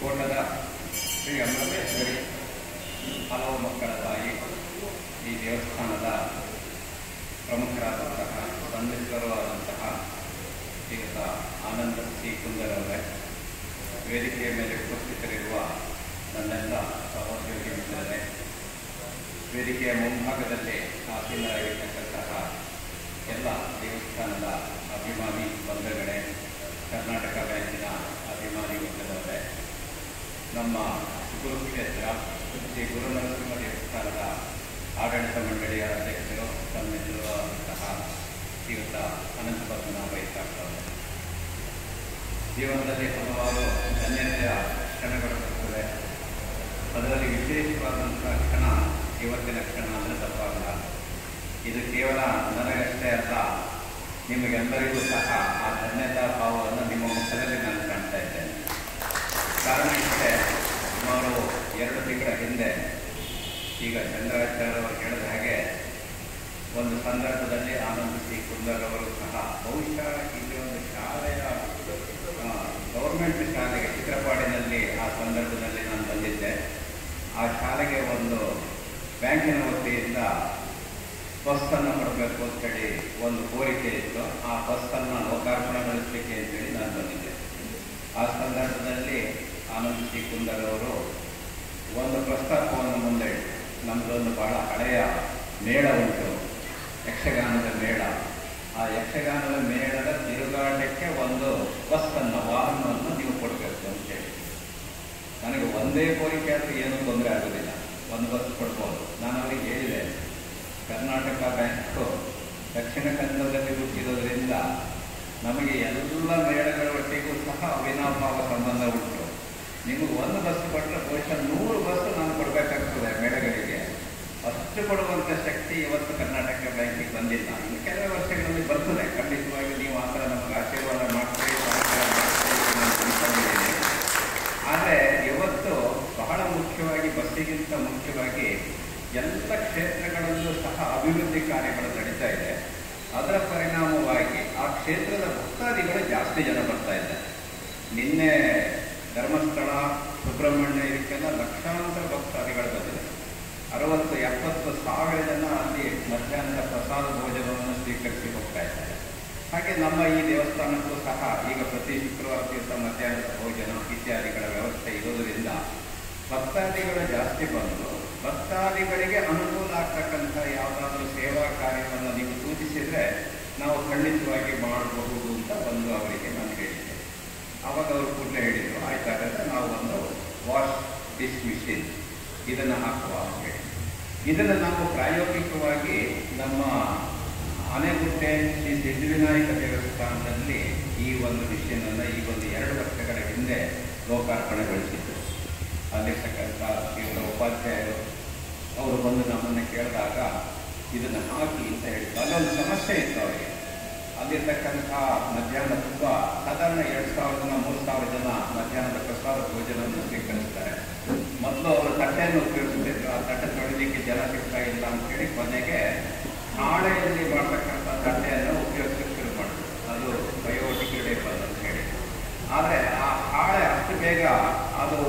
ಕೋಟದ ಶ್ರೀ ಅಮೃತೇಶ್ವರಿ ಹಲವು ಮಕ್ಕಳ ತಾಯಿ ಈ ದೇವಸ್ಥಾನದ ಪ್ರಮುಖರಾದಂತಹ ಸನ್ಮಿತ್ರರು ಆದಂತಹ ಶ್ರೀಯುತ ಆನಂದ ಸಿ ಕುಂದರವರೇ ವೇದಿಕೆಯ ಮೇಲೆ ಉಪಸ್ಥಿತರಿರುವ ನನ್ನೆಲ್ಲ ಸಹೋದ್ಯೋಗಿ ಮಿತ್ರರೇ ವೇದಿಕೆಯ ಮುಂಭಾಗದಲ್ಲಿ ಆಸೀನರಾಗಿರ್ತಕ್ಕಂತಹ ಎಲ್ಲ ದೇವಸ್ಥಾನದ ಅಭಿಮಾನಿ ಬಂಧುಗಳೇ ಕರ್ನಾಟಕ ಬ್ಯಾಂಕಿನ ಅಭಿಮಾನಿ ವರ್ಗದವರೇ ನಮ್ಮ ಗುರುಕ್ಷೇತ್ರ ಶ್ರೀ ಗುರುನರಸಿಂಹ ದೇವಸ್ಥಾನದ ಆಡಳಿತ ಮಂಡಳಿಯ ಅಧ್ಯಕ್ಷರು ಸನ್ಮಿತ್ರರಾದಂತಹ ಶ್ರೀಯುತ ಅನಂತ ಪದ್ಮನಾಭ ಇದ್ದಾಗ್ತವೆ ಜೀವನದಲ್ಲಿ ಹಲವಾರು ಧನ್ಯತೆಯ ಕ್ಷಣಗಳು ಬರ್ತವೆ ಅದರಲ್ಲಿ ವಿಶೇಷವಾದಂತಹ ಕ್ಷಣ ಇವತ್ತಿನ ಕ್ಷಣ ಅಂದರೆ ತಪ್ಪಾಗಲ್ಲ ಇದು ಕೇವಲ ನನಗಷ್ಟೇ ಅಲ್ಲ ನಿಮಗೆಲ್ಲರಿಗೂ ಸಹ ಆ ಧನ್ಯತಾ ಭಾವವನ್ನು ನಿಮ್ಮ ಮುಖದಲ್ಲಿ ನಾನು ಕಾಣ್ತಾ ಇದ್ದೇನೆ ಕಾರಣ ಇಷ್ಟೇ ಸುಮಾರು ಎರಡು ತಿಂಗಳ ಹಿಂದೆ ಈಗ ಚಂದ್ರಾಚಾರ್ಯ ಅವರು ಹೇಳಿದ ಹಾಗೆ ಒಂದು ಸಂದರ್ಭದಲ್ಲಿ ಆನಂದ್ ಸಿ ಕುಂದರ್ ಅವರು ಸಹ ಬಹುಶಃ ಇಲ್ಲಿ ಒಂದು ಶಾಲೆಯ ಗೌರ್ಮೆಂಟ್ ಶಾಲೆಗೆ ಚಿತ್ರಪಾಡಿನಲ್ಲಿ ಆ ಸಂದರ್ಭದಲ್ಲಿ ನಾನು ಬಂದಿದ್ದೆ ಆ ಶಾಲೆಗೆ ಒಂದು ಬ್ಯಾಂಕಿನ ವತಿಯಿಂದ ಬಸ್ಸನ್ನು ಕೊಡಬೇಕು ಅಂತೇಳಿ ಒಂದು ಕೋರಿಕೆ ಇತ್ತು ಆ ಬಸ್ಸನ್ನು ಲೋಕಾರ್ಪಣೆಗೊಳಿಸಲಿಕ್ಕೆ ಅಂತೇಳಿ ನಾನು ಬಂದಿದ್ದೆ ಆ ಸಂದರ್ಭದಲ್ಲಿ ಆನಂದ್ ಸಿ ಕುಂದರ್ ಅವರು ಒಂದು ಪ್ರಸ್ತಾಪವನ್ನು ಮುಂದೆ ಇಟ್ಟು ನಮ್ಮದೊಂದು ಬಹಳ ಹಳೆಯ ಮೇಳ ಉಂಟು ಯಕ್ಷಗಾನದ ಮೇಳ ಆ ಯಕ್ಷಗಾನದ ಮೇಳದ ತಿರುಗಾಟಕ್ಕೆ ಒಂದು ಬಸ್ಸನ್ನು ವಾಹನವನ್ನು ನೀವು ಕೊಡಬೇಕು ಅಂತೇಳಿ ನನಗೆ ಒಂದೇ ಕೋರಿಕೆ ಆದರೂ ಏನೂ ತೊಂದರೆ ಆಗೋದಿಲ್ಲ ಒಂದು ಬಸ್ ಕೊಡ್ಬೋದು ನಾನು ಅವರಿಗೆ ಹೇಳಿದೆ ಕರ್ನಾಟಕ ಬ್ಯಾಂಕು ದಕ್ಷಿಣ ಕನ್ನಡದಲ್ಲಿ ಹುಟ್ಟಿರೋದ್ರಿಂದ ನಮಗೆ ಎಲ್ಲ ಮೇಳಗಳ ಒಟ್ಟಿಗೂ ಸಹ ಅವಿನಾಭಾವ ಸಂಬಂಧ ಉಂಟು ನಿಮಗೆ ಒಂದು ಬಸ್ ಕೊಟ್ಟರೆ ಬಹುಶಃ ನೂರು ಬಸ್ ನಾನು ಕೊಡಬೇಕಾಗ್ತದೆ ಮೇಳಗಳಿಗೆ ಅಷ್ಟು ಕೊಡುವಂಥ ಶಕ್ತಿ ಇವತ್ತು ಕರ್ನಾಟಕ ಬ್ಯಾಂಕಿಗೆ ಬಂದಿಲ್ಲ ಇನ್ನು ಕೆಲವು ವರ್ಷಗಳಲ್ಲಿ ಬರ್ತದೆ ಖಂಡಿತವಾಗಿ ನೀವು ಆ ಥರ ನಮಗೆ ಆಶೀರ್ವಾದ ಮಾಡ್ತೀರಿ ಸಹಕಾರ ಮಾಡ್ತೀರಿ ಅಂತ ನಾನು ತಿಳ್ಕೊಂಡಿದ್ದೀನಿ ಆದರೆ ಇವತ್ತು ಬಹಳ ಮುಖ್ಯವಾಗಿ ಬಸ್ಸಿಗಿಂತ ಮುಖ್ಯವಾಗಿ ಎಲ್ಲ ಕ್ಷೇತ್ರಗಳಲ್ಲೂ ಸಹ ಅಭಿವೃದ್ಧಿ ಕಾರ್ಯಗಳು ನಡೀತಾ ಇದೆ ಅದರ ಪರಿಣಾಮವಾಗಿ ಆ ಕ್ಷೇತ್ರದ ಭಕ್ತಾದಿಗಳು ಜಾಸ್ತಿ ಜನ ಬರ್ತಾ ಇದ್ದಾರೆ ನಿನ್ನೆ ಧರ್ಮಸ್ಥಳ ಸುಬ್ರಹ್ಮಣ್ಯ ಇದಕ್ಕೆಲ್ಲ ಲಕ್ಷಾಂತರ ಭಕ್ತಾದಿಗಳು ಬಂದಿದೆ ಅರವತ್ತು ಎಪ್ಪತ್ತು ಸಾವಿರ ಜನ ಅಲ್ಲಿ ಮಧ್ಯಾಹ್ನದ ಪ್ರಸಾದ ಭೋಜನವನ್ನು ಸ್ವೀಕರಿಸಿ ಹೋಗ್ತಾ ಇದ್ದಾರೆ ಹಾಗೆ ನಮ್ಮ ಈ ದೇವಸ್ಥಾನಕ್ಕೂ ಸಹ ಈಗ ಪ್ರತಿ ಶುಕ್ರವಾರ ದಿವಸ ಮಧ್ಯಾಹ್ನದ ಭೋಜನ ಇತ್ಯಾದಿಗಳ ವ್ಯವಸ್ಥೆ ಇರೋದರಿಂದ ಭಕ್ತಾದಿಗಳು ಜಾಸ್ತಿ ಬಂದು ಭಕ್ತಾದಿಗಳಿಗೆ ಅನುಕೂಲ ಆಗ್ತಕ್ಕಂಥ ಯಾವುದಾದ್ರೂ ಸೇವಾ ಕಾರ್ಯವನ್ನು ನೀವು ಸೂಚಿಸಿದರೆ ನಾವು ಖಂಡಿತವಾಗಿ ಮಾಡಬಹುದು ಅಂತ ಬಂದು ಅವರಿಗೆ ನಾನು ಹೇಳಿದ್ದೆ ಅವಾಗ ಅವರು ಕೂಡಲೇ ಹೇಳಿದರು ಆಯ್ತಾಗತ್ತೆ ನಾವು ಒಂದು ವಾಶ್ ಡಿಶ್ ಮಿಷಿನ್ ಇದನ್ನು ಹಾಕುವ ಅಂತ ಹೇಳಿ ಇದನ್ನು ನಾವು ಪ್ರಾಯೋಗಿಕವಾಗಿ ನಮ್ಮ ಆನೆಗುಡ್ಡೆ ಶ್ರೀ ಸಿದ್ಧಿವಿನಾಯಕ ದೇವಸ್ಥಾನದಲ್ಲಿ ಈ ಒಂದು ಮಿಷಿನನ್ನು ಈ ಒಂದು ಎರಡು ವರ್ಷಗಳ ಹಿಂದೆ ಲೋಕಾರ್ಪಣೆಗೊಳಿಸಿದ್ದು ಅಲ್ಲಿರ್ತಕ್ಕಂಥ ಇವರು ಉಪಾಧ್ಯಾಯರು ಅವರು ಬಂದು ನಮ್ಮನ್ನು ಕೇಳಿದಾಗ ಇದನ್ನು ಹಾಕಿ ಅಂತ ಹೇಳಿದ್ರು ಅಲ್ಲೊಂದು ಸಮಸ್ಯೆ ಇತ್ತು ಅವರಿಗೆ ಅಲ್ಲಿರ್ತಕ್ಕಂಥ ಮಧ್ಯಾಹ್ನ ತುಂಬ ಸಾಧಾರಣ ಎರಡು ಸಾವಿರ ಜನ ಮೂರು ಸಾವಿರ ಜನ ಮಧ್ಯಾಹ್ನದ ಪ್ರಸಾದ ಭೋಜನವನ್ನು ಸ್ವೀಕರಿಸ್ತಾರೆ ಮೊದಲು ಅವರು ತಟ್ಟೆಯನ್ನು ಉಪಯೋಗಿಸ್ತಿದ್ರು ಆ ತಟ್ಟೆ ತೊಳಿಲಿಕ್ಕೆ ಜನ ಸಿಗ್ತಾ ಇಲ್ಲ ಅಂತೇಳಿ ಕೊನೆಗೆ ಹಾಳೆಯಲ್ಲಿ ಮಾಡ್ತಕ್ಕಂಥ ತಟ್ಟೆಯನ್ನು ಉಪಯೋಗಿಸಕ್ಕೆ ಶುರು ಮಾಡಿದ್ರು ಅದು ಬಯೋಡಿಗ್ರೇಡೇಬಲ್ ಅಂತ ಹೇಳಿ ಆದರೆ ಆ ಹಾಳೆ ಅಷ್ಟು ಬೇಗ ಅದು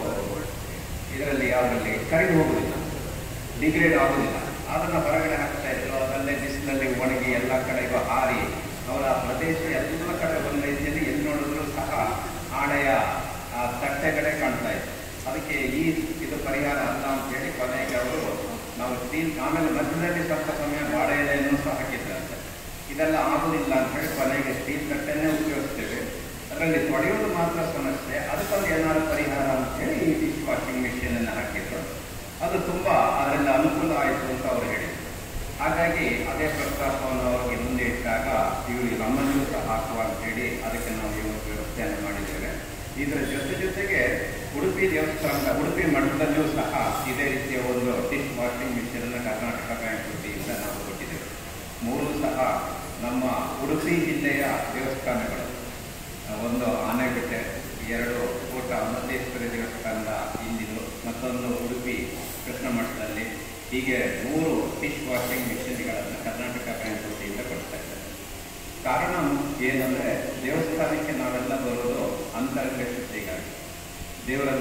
ಇದರಲ್ಲಿ ಯಾವುದರಲ್ಲಿ ಕರಗಿ ಹೋಗುವುದಿಲ್ಲ ಡಿಗ್ರೇಡ್ ಆಗುವುದಿಲ್ಲ ಅದನ್ನು ಹೊರಗಡೆ ಹಾಕ್ತಾ ಇದ್ರು ಅದಲ್ಲೇ ಬಿಸಿಲಲ್ಲಿ ಒಣಗಿ ಎಲ್ಲ ಕಡೆಗೂ ಹಾರಿ ಅವರ ಪ್ರದೇಶ ಎಲ್ಲ ಕಡೆ ಒಂದು ರೀತಿಯಲ್ಲಿ ಎಲ್ಲಿ ನೋಡಿದ್ರು ಸಹ ಹಾಳೆಯ ಆ ತಟ್ಟೆಗಳೇ ಕಾಣ್ತಾ ಇತ್ತು ಅದಕ್ಕೆ ಈ ಇದು ಪರಿಹಾರ ಅಲ್ಲ ಅಂತೇಳಿ ಕೊನೆಗೆ ಅವರು ನಾವು ಸ್ಟೀಲ್ ಆಮೇಲೆ ಮಧ್ಯದಲ್ಲಿ ಸ್ವಲ್ಪ ಸಮಯ ಬಾಳೆ ಎಲೆಯನ್ನು ಸಹ ಹಾಕಿದ್ರಂತೆ ಇದೆಲ್ಲ ಆಗುವುದಿಲ್ಲ ಅಂತ ಹೇಳಿ ಕೊನೆಗೆ ಸ್ಟೀಲ್ ತಟ್ಟೆನೇ ಉಪಯೋಗಿಸ್ತೇವೆ ಅದರಲ್ಲಿ ತೊಳೆಯೋದು ಮಾತ್ರ ಸಮಸ್ಯೆ ಅದಕ್ಕೊಂದು ಏನಾದ್ರು ಪರಿಹಾರ ಅಂತೇಳಿ ಈ ಡಿಶ್ ವಾಷಿಂಗ್ ಮಿಷಿನನ್ನು ಹಾಕಿದ್ರು ಅದು ತುಂಬ ಅದರಿಂದ ಅನುಕೂಲ ಆಯಿತು ಅಂತ ಅವರು ಹೇಳಿದರು ಹಾಗಾಗಿ ಅದೇ ಪ್ರಸ್ತಾಪವನ್ನು ಅವರಿಗೆ ಮುಂದೆ ಇಟ್ಟಾಗ ಇವರು ನಮ್ಮಲ್ಲಿಯೂ ಸಹ ಹಾಕುವ ಅಂತೇಳಿ ಅದಕ್ಕೆ ನಾವು ಇವತ್ತು ವ್ಯವಸ್ಥೆಯನ್ನು ಮಾಡಿದ್ದೇವೆ ಇದರ ಜೊತೆ ಜೊತೆಗೆ ಉಡುಪಿ ದೇವಸ್ಥಾನದ ಉಡುಪಿ ಮಠದಲ್ಲಿಯೂ ಸಹ ಇದೇ ರೀತಿಯ ಒಂದು ಡಿಶ್ ವಾಷಿಂಗ್ ಮಿಷಿನನ್ನು ಕರ್ನಾಟಕ ಬ್ಯಾಂಕ್ ವತಿಯಿಂದ ನಾವು ಕೊಟ್ಟಿದ್ದೇವೆ ಮೂರು ಸಹ ನಮ್ಮ ಉಡುಪಿ ಜಿಲ್ಲೆಯ ದೇವಸ್ಥಾನಗಳು ಒಂದು ಆನೆಗುಡ್ಡೆ ಎರಡು ಕೋಟ ಅಮೃತೇಶ್ವರಿ ದೇವಸ್ಥಾನದ ಇಂದಿಲು ಮತ್ತೊಂದು ಉಡುಪಿ ಕೃಷ್ಣ ಮಠದಲ್ಲಿ ಹೀಗೆ ಮೂರು ಡಿಶ್ ವಾಷಿಂಗ್ ಮಿಷಿನ್ಗಳನ್ನು ಕರ್ನಾಟಕ ಬ್ಯಾಂಕ್ ವತಿಯಿಂದ ಕೊಡ್ತಾ ಇದ್ದಾರೆ ಕಾರಣ ಏನಂದರೆ ದೇವಸ್ಥಾನಕ್ಕೆ ನಾವೆಲ್ಲ ಬರೋದು ಅಂತರಂಗ ಶುದ್ಧಿಗಾಗಿ ದೇವರನ್ನು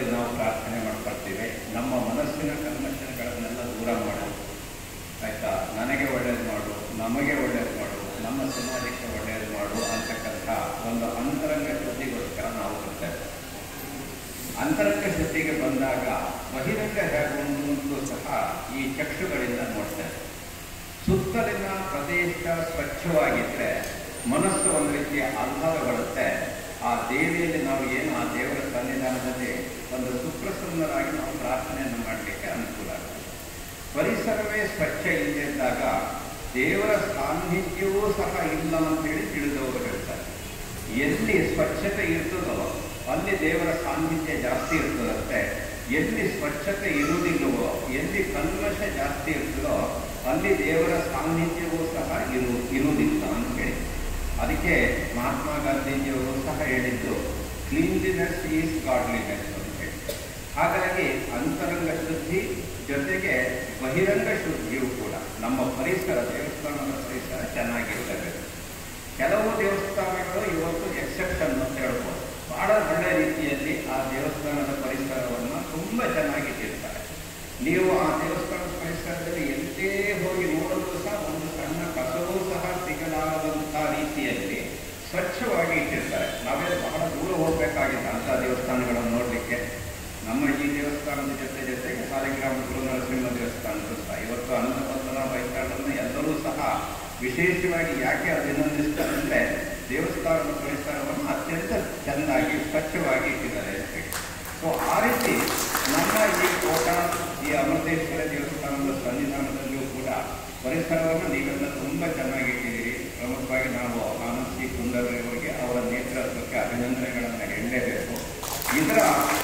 ಅಂತರಂಗ ಶುದ್ಧಿಗೆ ಬಂದಾಗ ಬಹಿರಂಗ ಹೇಗುಂಟು ಸಹ ಈ ಚಕ್ಷುಗಳಿಂದ ನೋಡ್ತಾರೆ ಸುತ್ತಲಿನ ಪ್ರದೇಶ ಸ್ವಚ್ಛವಾಗಿದ್ದರೆ ಮನಸ್ಸು ಒಂದು ರೀತಿಯ ಆಹ್ಲಾದ ಬರುತ್ತೆ ಆ ದೇವಿಯಲ್ಲಿ ನಾವು ಏನು ಆ ದೇವರ ಸನ್ನಿಧಾನದಲ್ಲಿ ಒಂದು ಸುಪ್ರಸನ್ನರಾಗಿ ನಾವು ಪ್ರಾರ್ಥನೆಯನ್ನು ಮಾಡಲಿಕ್ಕೆ ಅನುಕೂಲ ಆಗುತ್ತೆ ಪರಿಸರವೇ ಸ್ವಚ್ಛ ಇಲ್ಲದಿದ್ದಾಗ ದೇವರ ಸಾನ್ನಿಧ್ಯವೂ ಸಹ ಇಲ್ಲ ಅಂತೇಳಿ ತಿಳಿದವರು ಹೇಳ್ತಾರೆ ಎಲ್ಲಿ ಸ್ವಚ್ಛತೆ ಇರ್ತದೋ ಅಲ್ಲಿ ದೇವರ ಸಾನ್ನಿಧ್ಯ ಜಾಸ್ತಿ ಇರ್ತದಂತೆ ಎಲ್ಲಿ ಸ್ವಚ್ಛತೆ ಇರುವುದಿಲ್ಲವೋ ಎಲ್ಲಿ ಕಲ್ಮಶ ಜಾಸ್ತಿ ಇರ್ತದೋ ಅಲ್ಲಿ ದೇವರ ಸಾನ್ನಿಧ್ಯವೂ ಸಹ ಇರು ಇರುವುದಿಲ್ಲ ಅಂತ ಹೇಳಿ ಅದಕ್ಕೆ ಮಹಾತ್ಮ ಗಾಂಧೀಜಿಯವರು ಸಹ ಹೇಳಿದ್ದು ಕ್ಲೀನ್ಲಿನೆಸ್ ಈಸ್ ಗಾಡ್ಲಿನೆಸ್ ಅಂತ ಹೇಳಿ ಹಾಗಾಗಿ ಅಂತರಂಗ ಶುದ್ಧಿ ಜೊತೆಗೆ ಬಹಿರಂಗ ಶುದ್ಧಿಯೂ ಕೂಡ ನಮ್ಮ ಪರಿಸರ ದೇವಸ್ಥಾನದ ಪರಿಸರ ಚೆನ್ನಾಗಿರ್ತಬೇಕು ಕೆಲವು ದೇವಸ್ಥಾನಗಳು ಇವತ್ತು ಎಕ್ಸೆಪ್ಷನ್ ಅಂತ ಹೇಳ್ಬೋದು ಬಹಳ ಒಳ್ಳೆ ರೀತಿಯಲ್ಲಿ ಆ ದೇವಸ್ಥಾನದ ಪರಿಸರವನ್ನು ತುಂಬ ಚೆನ್ನಾಗಿಟ್ಟಿರ್ತಾರೆ ನೀವು ಆ ದೇವಸ್ಥಾನದ ಪರಿಸರದಲ್ಲಿ ಎಲ್ಲೇ ಹೋಗಿ ನೋಡಲು ಸಹ ಒಂದು ಸಣ್ಣ ಕಸವೂ ಸಹ ಸಿಗಲಾರದಂಥ ರೀತಿಯಲ್ಲಿ ಸ್ವಚ್ಛವಾಗಿ ಇಟ್ಟಿರ್ತಾರೆ ನಾವೇ ಬಹಳ ದೂರ ಹೋಗಬೇಕಾಗಿಲ್ಲ ಅಂಥ ದೇವಸ್ಥಾನಗಳನ್ನು ನೋಡಲಿಕ್ಕೆ ನಮ್ಮ ಈ ದೇವಸ್ಥಾನದ ಜೊತೆ ಜೊತೆಗೆ ಸಾಲಿಗ್ರಾಮ ಗುರು ನರಸಿಂಹ ದೇವಸ್ಥಾನದ ಸಹ ಇವತ್ತು ಅನಂತ ಪದ್ಮನಾಭ ಇತ್ಯಾದಿಗಳನ್ನು ಎಲ್ಲರೂ ಸಹ ವಿಶೇಷವಾಗಿ ಯಾಕೆ ಅಭಿನಂದಿಸ್ತಾರೆ ಅಂದರೆ ದೇವಸ್ಥಾನದ ಪರಿಸರವನ್ನು ಅತ್ಯಂತ ಚೆನ್ನಾಗಿ ಸ್ವಚ್ಛವಾಗಿ ಇಟ್ಟಿದ್ದಾರೆ ಅಂತ ಹೇಳಿ ಸೊ ಆ ರೀತಿ ನಮ್ಮ ಈ ಕೋಟ ಈ ಅಮೃತೇಶ್ವರ ದೇವಸ್ಥಾನದ ಸನ್ನಿಧಾನದಲ್ಲಿಯೂ ಕೂಡ ಪರಿಸರವನ್ನು ನೀವೆಲ್ಲ ತುಂಬ ಚೆನ್ನಾಗಿ ಇಟ್ಟಿದ್ದೀರಿ ಪ್ರಮುಖವಾಗಿ ನಾವು ಆನಂದ್ ಸಿ ಕುಂದರ್ಯವರಿಗೆ ಅವರ ನೇತೃತ್ವಕ್ಕೆ ಅಭಿನಂದನೆಗಳನ್ನು ಹೇಳಲೇಬೇಕು ಇದರ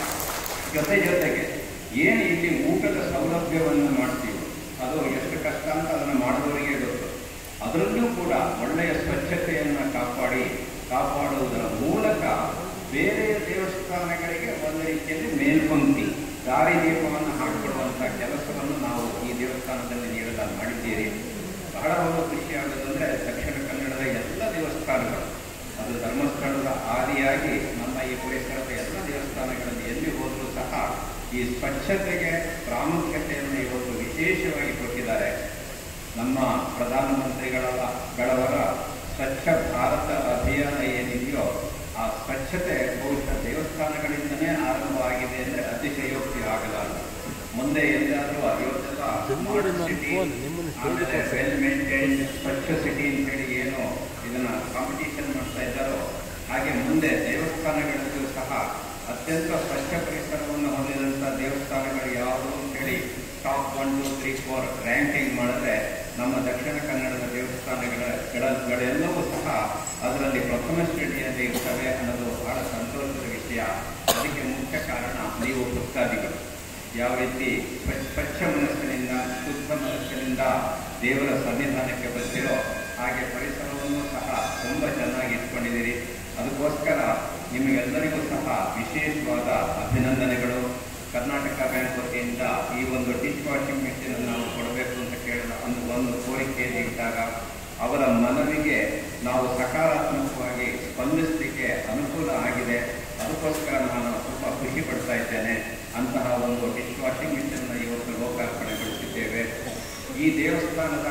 ಜೊತೆ ಜೊತೆಗೆ ಏನು ಇಲ್ಲಿ ಊಟದ ಸೌಲಭ್ಯವನ್ನು ಮಾಡ್ತೀವಿ ಅದು ಎಷ್ಟು ಕಷ್ಟ ಅಂತ ಅದನ್ನು ಮಾಡುವವರಿಗೆ ಗೊತ್ತು ಅದರಲ್ಲೂ ಕೂಡ ಒಳ್ಳೆಯ ಸ್ವಚ್ಛತೆಯನ್ನು ಕಾಪಾಡಿ ಕಾಪಾಡುವುದರ ಮೂಲಕ ಬೇರೆ ದೇವಸ್ಥಾನಗಳಿಗೆ ಒಂದು ರೀತಿಯಲ್ಲಿ ಮೇಲ್ಪಂಕ್ತಿ ದಾರಿದೀಪವನ್ನು ಹಾಕಿಕೊಡುವಂಥ ಕೆಲಸವನ್ನು ನಾವು ಈ ದೇವಸ್ಥಾನದಲ್ಲಿ ನೀಡಲು ಮಾಡಿದ್ದೀರಿ ಬಹಳ ಒಂದು ಖುಷಿಯಾಗೋದಂದರೆ ದಕ್ಷಿಣ ಕನ್ನಡದ ಎಲ್ಲ ದೇವಸ್ಥಾನಗಳು ಅದು ಧರ್ಮಸ್ಥಳದ ಆದಿಯಾಗಿ ನಮ್ಮ ಈ ಪರಿಸರದ ಎಲ್ಲ ದೇವಸ್ಥಾನಗಳಲ್ಲಿ ಎಲ್ಲಿ ಹೋದರೂ ಸಹ ಈ ಸ್ವಚ್ಛತೆಗೆ ಪ್ರಾಮುಖ್ಯತೆಯನ್ನು ಇವತ್ತು ವಿಶೇಷವಾಗಿ ಕೊಟ್ಟಿದ್ದಾರೆ ನಮ್ಮ ಪ್ರಧಾನಮಂತ್ರಿಗಳ ಗಳವರ ಸ್ವಚ್ಛ ಭಾರತ ಅಭಿಯಾನ ಏನಿದೆಯೋ ಆ ಸ್ವಚ್ಛತೆ ಬಹುಶಃ ದೇವಸ್ಥಾನಗಳಿಂದನೇ ಆರಂಭವಾಗಿದೆ ಅಂದರೆ ಅತಿಶಯೋಕ್ತಿ ಆಗಲಾರದು ಮುಂದೆ ಎಲ್ಲಾದರೂ ಇವತ್ತೆಲ್ಲ ಸ್ಮಾರ್ಟ್ ಸಿಟಿ ಆಮೇಲೆ ವೆಲ್ ಮೇಂಟೈನ್ಡ್ ಸ್ವಚ್ಛ ಸಿಟಿ ಅಂತ ಹೇಳಿ ಏನು ಇದನ್ನ ಕಾಂಪಿಟೇಷನ್ ಮಾಡ್ತಾ ಇದ್ದಾರೋ ಹಾಗೆ ಮುಂದೆ ದೇವಸ್ಥಾನಗಳಲ್ಲೂ ಸಹ ಅತ್ಯಂತ ಸ್ವಚ್ಛ ಪರಿಸರವನ್ನು ಹೊಂದಿದಂಥ ದೇವಸ್ಥಾನಗಳು ಯಾವುದು ಅಂತ ಹೇಳಿ top one two three four ranking ಮಾಡಿದ್ರೆ ನಮ್ಮ ದಕ್ಷಿಣ ಕನ್ನಡದ ದೇವಸ್ಥಾನಗಳ ಗಳೆಲ್ಲವೂ ಸಹ ಅದರಲ್ಲಿ ಪ್ರಥಮ ಶ್ರೇಣಿಯಲ್ಲಿ ಇರ್ತವೆ ಅನ್ನೋದು ಬಹಳ ಸಂತೋಷದ ವಿಷಯ ಅದಕ್ಕೆ ಮುಖ್ಯ ಕಾರಣ ನೀವು ಭಕ್ತಾದಿಗಳು ಯಾವ ರೀತಿ ಸ್ವಚ್ಛ ಸ್ವಚ್ಛ ಮನಸ್ಸಿನಿಂದ ಶುದ್ಧ ಮನಸ್ಸಿನಿಂದ ದೇವರ ಸನ್ನಿಧಾನಕ್ಕೆ ಬರ್ತಿರೋ ಹಾಗೆ ಪರಿಸರವನ್ನು ಸಹ ತುಂಬ ಚೆನ್ನಾಗಿ ಇಟ್ಕೊಂಡಿದ್ದೀರಿ ಅದಕ್ಕೋಸ್ಕರ ನಿಮಗೆಲ್ಲರಿಗೂ ಸಹ ವಿಶೇಷವಾದ ಅಭಿನಂದನೆಗಳು ಕರ್ನಾಟಕ ಬ್ಯಾಂಕ್ ವತಿಯಿಂದ ಈ ಒಂದು ಡಿಶ್ ವಾಷಿಂಗ್ ಮಿಷಿನ್ ನಾವು ಕೊಡಬೇಕು ಅಂತ ಕೇಳಿದ ಒಂದು ಒಂದು ಕೋರಿಕೆಯನ್ನು ಇಟ್ಟಾಗ ಅವರ ಮನವಿಗೆ ನಾವು ಸಕಾರಾತ್ಮಕವಾಗಿ ಸ್ಪಂದಿಸಲಿಕ್ಕೆ ಅನುಕೂಲ ಆಗಿದೆ ಅದಕ್ಕೋಸ್ಕರ ನಾನು ತುಂಬ ಖುಷಿ ಪಡ್ತಾ ಇದ್ದೇನೆ ಅಂತಹ ಒಂದು ಡಿಶ್ ವಾಷಿಂಗ್ ಮಿಷನ್ನ ಇವತ್ತು ಲೋಕಾರ್ಪಣೆಗೊಳಿಸಿದ್ದೇವೆ ಈ ದೇವಸ್ಥಾನದ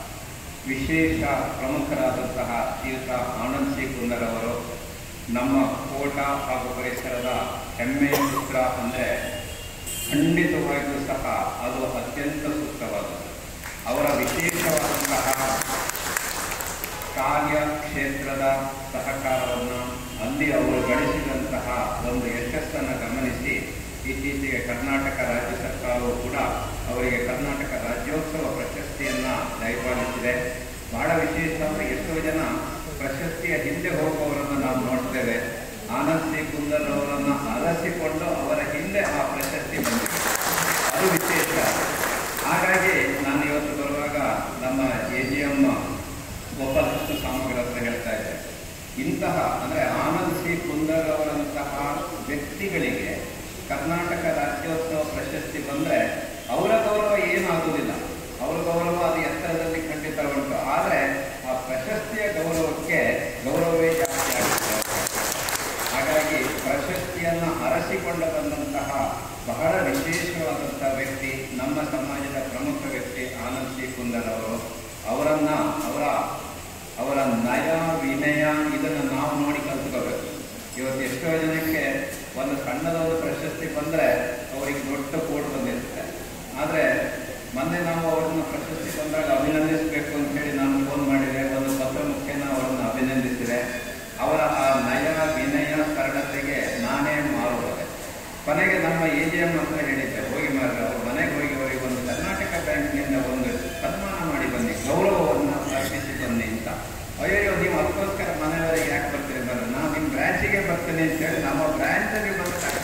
ವಿಶೇಷ ಪ್ರಮುಖರಾದಂತಹ ಶ್ರೀಯುತ ಆನಂದ್ ಸಿ ಕುಂದರ್ ಅವರು ನಮ್ಮ ಕೋಟ ಹಾಗೂ ಪರಿಸರದ ಹೆಮ್ಮೆಯ ಪುತ್ರ ಅಂದರೆ ಖಂಡಿತವಾಗಿಯೂ ಸಹ ಅದು ಅತ್ಯಂತ ಸೂಕ್ತವಾದದ್ದು ಅವರ ವಿಶೇಷವಾದಂತಹ ಕಾರ್ಯಕ್ಷೇತ್ರದ ಸಹಕಾರವನ್ನು ಅಲ್ಲಿ ಅವರು ಗಳಿಸಿದಂತಹ ಒಂದು ಯಶಸ್ಸನ್ನು ಗಮನಿಸಿ ಇತ್ತೀಚೆಗೆ ಕರ್ನಾಟಕ ರಾಜ್ಯ ಸರ್ಕಾರವು ಕೂಡ ಅವರಿಗೆ ಕರ್ನಾಟಕ ರಾಜ್ಯೋತ್ಸವ ಪ್ರಶಸ್ತಿಯನ್ನು ದಯಪಾಲಿಸಿದೆ ಬಹಳ ವಿಶೇಷ ಅಂದರೆ ಎಷ್ಟೋ ಜನ ಪ್ರಶಸ್ತಿಯ ಹಿಂದೆ ಹೋಗುವವರನ್ನು ನಾವು ನೋಡ್ತೇವೆ ಆನಂದ್ ಸಿ ಕುಂದರ್ ಅವರನ್ನು ಅರಸಿಕೊಂಡು ಅವರ ಹಿಂದೆ ಆ ಪ್ರಶಸ್ತಿ ಬಂದಿದೆ ಅದು ವಿಶೇಷ ಹಾಗಾಗಿ ನಾನು ಇವತ್ತು ಬರುವಾಗ ನಮ್ಮ ಎ ಜಿ ಎಮ್ ಗೋಪಾಲಕೃಷ್ಣ ಸ್ವಾಮಿಗಳ ಹತ್ರ ಹೇಳ್ತಾ ಇದ್ದೆ ಇಂತಹ ಅಂದರೆ ಆನಂದ್ ಸಿ ಕುಂದರ್ ಅವರಂತಹ ವ್ಯಕ್ತಿಗಳಿಗೆ ಕರ್ನಾಟಕ ರಾಜ್ಯೋತ್ಸವ ಪ್ರಶಸ್ತಿ ಬಂದರೆ ಅವರ ಗೌರವ ಏನಾಗುವುದಿಲ್ಲ ಅವರ ಗೌರವ ಅದು ಎತ್ತರದಲ್ಲಿ ಖಂಡಿತ ಉಂಟು ಆದರೆ ಆ ಪ್ರಶಸ್ತಿಯ ಗೌರವಕ್ಕೆ ಗೌರವವೇ ಜಾಸ್ತಿ ಆಗುತ್ತೆ ಹಾಗಾಗಿ ಪ್ರಶಸ್ತಿಯನ್ನು ಅರಸಿಕೊಂಡು ಬಂದಂತಹ ಬಹಳ ವಿಶೇಷವಾದಂಥ ವ್ಯಕ್ತಿ ನಮ್ಮ ಸಮಾಜದ ಪ್ರಮುಖ ವ್ಯಕ್ತಿ ಆನಂದ್ ಸಿ ಕುಂದರ್ ಅವರು ಅವರನ್ನ ಅವರ ಅವರ ನಯ ವಿನಯ ಇದನ್ನು ನಾವು ನೋಡಿ ಕಲ್ತ್ಕೋಬೇಕು ಇವತ್ತು ಎಷ್ಟೋ ಜನಕ್ಕೆ ಒಂದು ಸಣ್ಣದೊಂದು ಪ್ರಶಸ್ತಿ ಬಂದರೆ ಅವರಿಗೆ ದೊಡ್ಡ ಬೋರ್ಡ್ ಬಂದಿರುತ್ತೆ ಆದರೆ ಮೊನ್ನೆ ನಾವು ಅವ್ರನ್ನ ಪ್ರಶಸ್ತಿ ಬಂದಾಗ ಅಭಿನಂದಿಸಬೇಕು ಅಂತ ಹೇಳಿ ನಾನು ಫೋನ್ ಮಾಡಿದೆ ಒಂದು ಪತ್ರ ಮುಖೇನ ಅವರನ್ನು ಅಭಿನಂದಿಸಿದೆ ಅವರ ಆ ನಯ ವಿನಯ ಸರಳತೆಗೆ ನಾನೇ ಮಾರುವುದೆ ಕೊನೆಗೆ ನಮ್ಮ ಎ ಜಿ ಎಂ ಹತ್ರ ಹೇಳಿದ್ದೆ ಹೋಗಿ ಮಾರ್ಗ ಅವ್ರ ಮನೆಗೆ ಹೋಗಿ ಅವರಿಗೆ ಒಂದು ಕರ್ನಾಟಕ ಬ್ಯಾಂಕ್ನಿಂದ ಒಂದು ಸನ್ಮಾನ ಮಾಡಿ ಬನ್ನಿ ಗೌರವವನ್ನು ಅರ್ಪಿಸಿ ಬನ್ನಿ ಅಂತ ಅಯ್ಯೋ ನೀವು ಅದಕ್ಕೋಸ್ಕರ ಮನೆಯವರೆಗೆ ಯಾಕೆ ಬರ್ತೀರಿ ಬರ ನಾನು ನಿಮ್ಮ ಬ್ರ್ಯಾಂಚಿಗೆ ಬರ್ತೀನಿ ಅಂತ ಹೇಳಿ ನಮ್ಮ ಬ್ರ್ಯಾಂಚಲ್ಲಿ ಬರ್ತಾರೆ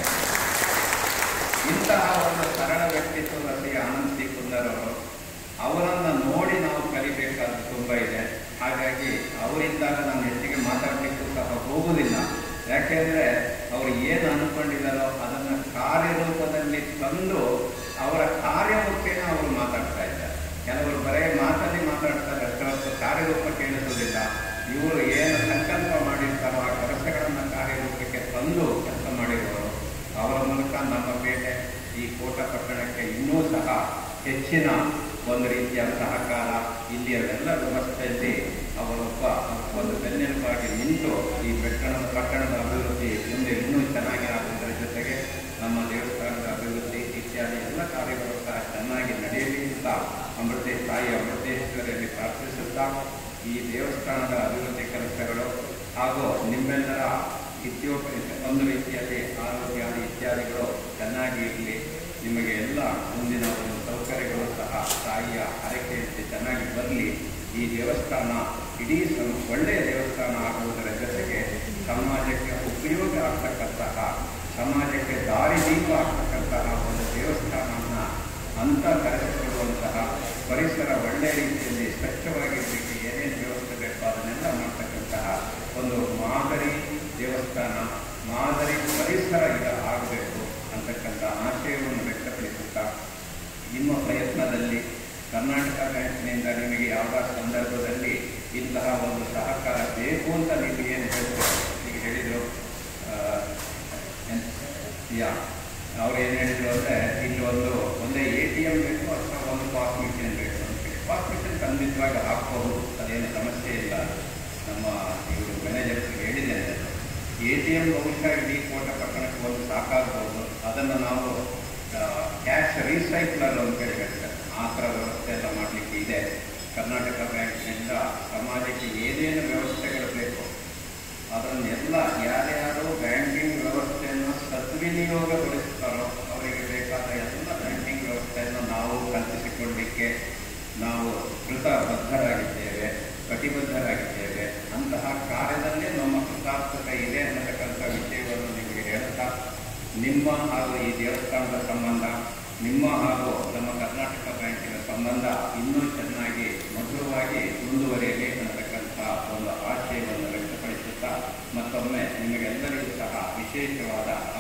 ಇಂತಹ ಒಂದು ಸರಳ ವ್ಯಕ್ತಿತ್ವದ ಶ್ರೀ ಆನಂದ್ ಸಿ ಕುಂದರ್ ಅವರು ಅವರನ್ನು ನೋಡಿ ನಾವು ಕಲಿಬೇಕಾದ್ದು ತುಂಬ ಇದೆ ಹಾಗಾಗಿ ಅವರಿದ್ದಾಗ ನಾನು ಹೆಚ್ಚಿಗೆ ಮಾತಾಡಲಿಕ್ಕೂ ಸಹ ಹೋಗುವುದಿಲ್ಲ ಯಾಕೆಂದರೆ ಅವರು ಏನು ಅಂದ್ಕೊಂಡಿದ್ದಾರೋ ಅದನ್ನು ಕಾರ್ಯರೂಪದಲ್ಲಿ ತಂದು ಅವರ ಕಾರ್ಯ ಮುಖೇನ ಅವರು ಮಾತಾಡ್ತಾ ಇದ್ದಾರೆ ಕೆಲವರು ಬರೇ ಮಾತಲ್ಲಿ ಮಾತಾಡ್ತಾರೆ ಅಷ್ಟೇ ಹೊರತು ಕಾರ್ಯರೂಪ ಕೇಳಿಸೋದಿಲ್ಲ ಇವರು ಏನು ಸಂಕಲ್ಪ ಮಾಡಿರ್ತಾರೋ ಆ ಕೆಲಸಗಳನ್ನು ಕಾರ್ಯರೂಪಕ್ಕೆ ತಂದು ಕೆಲಸ ಮಾಡಿರುವರು ಅವರ ಮೂಲಕ ನಮ್ಮ ಪೇಟೆ ಈ ಕೋಟ ಪಟ್ಟಣಕ್ಕೆ ಇನ್ನೂ ಸಹ ಹೆಚ್ಚಿನ ಒಂದು ರೀತಿಯ ಸಹಕಾರ ಇಲ್ಲಿಯ ಎಲ್ಲ ವ್ಯವಸ್ಥೆಯಲ್ಲಿ ಅವರೊಬ್ಬ ಒಂದು ಬೆನ್ನೆಲುಬಾಗಿ ನಿಂತು ಈ ಪಟ್ಟಣದ ಪಟ್ಟಣದ ಅಭಿವೃದ್ಧಿ ಮುಂದೆ ಇನ್ನೂ ಚೆನ್ನಾಗಿ ಆಗುವುದರ ಜೊತೆಗೆ ನಮ್ಮ ದೇವಸ್ಥಾನದ ಅಭಿವೃದ್ಧಿ ಇತ್ಯಾದಿ ಎಲ್ಲ ಕಾರ್ಯಗಳು ಸಹ ಚೆನ್ನಾಗಿ ನಡೆಯಲಿ ಅಂತ ಅಮೃತೇಶ್ ತಾಯಿ ಅಮೃತೇಶ್ವರಿಯಲ್ಲಿ ಪ್ರಾರ್ಥಿಸುತ್ತಾ ಈ ದೇವಸ್ಥಾನದ ಅಭಿವೃದ್ಧಿ ಕೆಲಸಗಳು ಹಾಗೂ ನಿಮ್ಮೆಲ್ಲರ ಇತ್ಯೋಪ ಒಂದು ರೀತಿಯಲ್ಲಿ ಆರೋಗ್ಯ ಇತ್ಯಾದಿಗಳು ಚೆನ್ನಾಗಿ ಇರಲಿ ನಿಮಗೆ ಎಲ್ಲ ಮುಂದಿನ ಒಂದು ಸೌಕರ್ಯಗಳು ಸಹ ತಾಯಿಯ ಹರಕೆಯಂತೆ ಚೆನ್ನಾಗಿ ಬರಲಿ ಈ ದೇವಸ್ಥಾನ ಇಡೀ ಸಂ ಒಳ್ಳೆಯ ದೇವಸ್ಥಾನ ಆಗುವುದರ ಜೊತೆಗೆ ಸಮಾಜಕ್ಕೆ ಉಪಯೋಗ ಆಗ್ತಕ್ಕಂತಹ ಸಮಾಜಕ್ಕೆ ದಾರಿದೀಪ ಆಗ್ತಕ್ಕಂತಹ ಒಂದು ದೇವಸ್ಥಾನವನ್ನು ಅಂತ ಕರೆಸಿಕೊಳ್ಳುವಂತಹ ಪರಿಸರ ಒಳ್ಳೆಯ ರೀತಿಯಲ್ಲಿ ಸ್ವಚ್ಛವಾಗಿರಲಿಕ್ಕೆ ಏನೇನು ವ್ಯವಸ್ಥೆ ಬೇಕೋ ಅದನ್ನೆಲ್ಲ ಮಾಡ್ತಕ್ಕಂತಹ ಒಂದು ಮಾದರಿ ದೇವಸ್ಥಾನ ಮಾದರಿ ಪರಿಸರ ಈಗ ಆಗಬೇಕು ಅಂತಕ್ಕಂಥ ಆಶಯವನ್ನು ವ್ಯಕ್ತಪಡಿಸುತ್ತಾ ನಿಮ್ಮ ಪ್ರಯತ್ನದಲ್ಲಿ ಕರ್ನಾಟಕ ಬ್ಯಾಂಕ್ನಿಂದ ನಿಮಗೆ ಯಾವ ಸಂದರ್ಭದಲ್ಲಿ ಇಂತಹ ಒಂದು ಸಹಕಾರ ಬೇಕು ಅಂತ ನೀವು ಏನು ಹೇಳ್ತೀರೋ ಈಗ ಹೇಳಿದರು ಯಾ ಅವ್ರು ಏನು ಹೇಳಿದ್ರು ಅಂದರೆ ಇಲ್ಲಿ ಒಂದು ಒಂದೇ ಎ ಟಿ ಎಮ್ ಬೇಕು ಅಥವಾ ಒಂದು ಪಾಸ್ ಮಿಷನ್ ಬೇಕು ಅಂತ ಹೇಳಿ ಪಾಸ್ ಮಿಷನ್ ಖಂಡಿತವಾಗಿ ಹಾಕ್ಬಹುದು ಅದೇನು ಸಮಸ್ಯೆ ಇಲ್ಲ ನಮ್ಮ ಇವರು ಮ್ಯಾನೇಜರ್ಸ್ಗೆ ಹೇಳಿದ್ದೇನೆ ಎ ಟಿ ಎಮ್ ಬಹುಶಃ ಇಡೀ ಕೋಟ ಪಟ್ಟಣಕ್ಕೆ ಒಂದು ಸಾಕಾಗಬಹುದು ಅದನ್ನು ನಾವು ಕ್ಯಾಶ್ ರೀಸೈಕ್ಲರ್ ಅಂತ ಹೇಳಿ ಹೇಳ್ತಾರೆ ಆ ಥರ ವ್ಯವಸ್ಥೆ ಎಲ್ಲ ಮಾಡಲಿಕ್ಕೆ ಇದೆ ಕರ್ನಾಟಕ ಬ್ಯಾಂಕ್ನಿಂದ ಸಮಾಜಕ್ಕೆ ಏನೇನು ವ್ಯವಸ್ಥೆಗಳು ಬೇಕು ಅದನ್ನೆಲ್ಲ ಯಾರ್ಯಾರು ಬ್ಯಾಂಕಿಂಗ್ ವ್ಯವಸ್ಥೆಯನ್ನು ಸದ್ವಿನಿಯೋಗಗೊಳಿಸ್ತಾರೋ ಅವರಿಗೆ ಬೇಕಾದ ಎಲ್ಲ ಬ್ಯಾಂಕಿಂಗ್ ವ್ಯವಸ್ಥೆಯನ್ನು ನಾವು ಕಲ್ಪಿಸಿಕೊಳ್ಳಲಿಕ್ಕೆ ನಾವು ಕೃತಬದ್ಧರಾಗಿದ್ದೇವೆ ಕಟಿಬದ್ಧರಾಗಿದ್ದೇವೆ ಅಂತಹ ಕಾರ್ಯದಲ್ಲೇ ನಮ್ಮ ಕೃತಾರ್ಥತೆ ಇದೆ ಅನ್ನತಕ್ಕಂಥ ವಿಷಯವನ್ನು ನಿಮಗೆ ಹೇಳುತ್ತಾ ನಿಮ್ಮ ಹಾಗೂ ಈ ದೇವಸ್ಥಾನದ ಸಂಬಂಧ ನಿಮ್ಮ ಹಾಗೂ ನಮ್ಮ ಕರ್ನಾಟಕ ಬ್ಯಾಂಕಿನ ಸಂಬಂಧ ಇನ್ನೂ ಚೆನ್ನಾಗಿ ಮಧುರವಾಗಿ ಮುಂದುವರಿಯಲಿ ಅನ್ನತಕ್ಕಂಥ ಒಂದು ಆಶಯವನ್ನು ವ್ಯಕ್ತಪಡಿಸುತ್ತಾ ಮತ್ತೊಮ್ಮೆ ನಿಮಗೆಲ್ಲರಿಗೂ ಸಹ ವಿಶೇಷವಾದ